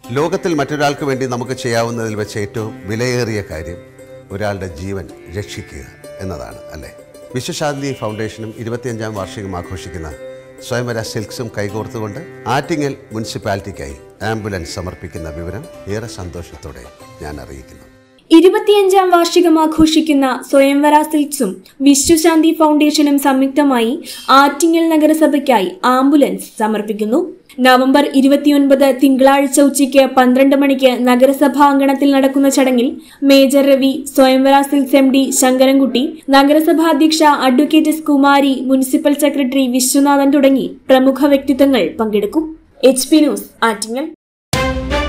ലോകത്തിൽ മറ്റൊരാൾക്ക് വേണ്ടി നമുക്ക് ചെയ്യാവുന്നതിൽ വെച്ച് ഏറ്റവും വിലയേറിയ കാര്യം ഒരാളുടെ ജീവൻ രക്ഷിക്കുക എന്നതാണ് അല്ലേ വിശ്വശാന്തി ഫൗണ്ടേഷനും ഇരുപത്തിയഞ്ചാം വാർഷികം ആഘോഷിക്കുന്ന സ്വയംവര സിൽക്സും കൈകോർത്തുകൊണ്ട് ആറ്റിങ്ങൽ മുനിസിപ്പാലിറ്റിക്കായി ആംബുലൻസ് സമർപ്പിക്കുന്ന വിവരം ഏറെ സന്തോഷത്തോടെ ഞാൻ അറിയിക്കുന്നു ഇരുപത്തിയഞ്ചാം വാർഷികം ആഘോഷിക്കുന്ന സ്വയംവര സിൽക്സും വിശ്വശാന്തി ഫൗണ്ടേഷനും സംയുക്തമായി ആറ്റിങ്ങൽ നഗരസഭയ്ക്കായി ആംബുലൻസ് സമർപ്പിക്കുന്നു നവംബർ ഇരുപത്തിയൊൻപത് തിങ്കളാഴ്ച ഉച്ചയ്ക്ക് പന്ത്രണ്ട് മണിക്ക് നഗരസഭാ അങ്കണത്തിൽ നടക്കുന്ന ചടങ്ങിൽ മേജർ രവി സ്വയംവര സിൽക്സ് എം ഡി ശങ്കരൻകുട്ടി നഗരസഭാ അധ്യക്ഷ advocate S Kumari municipal secretary Viswanathan തുടങ്ങി പ്രമുഖ വ്യക്തിത്വങ്ങൾ പങ്കെടുക്കും എച്ച് പി ന്യൂസ് ആറ്റിങ്ങൽ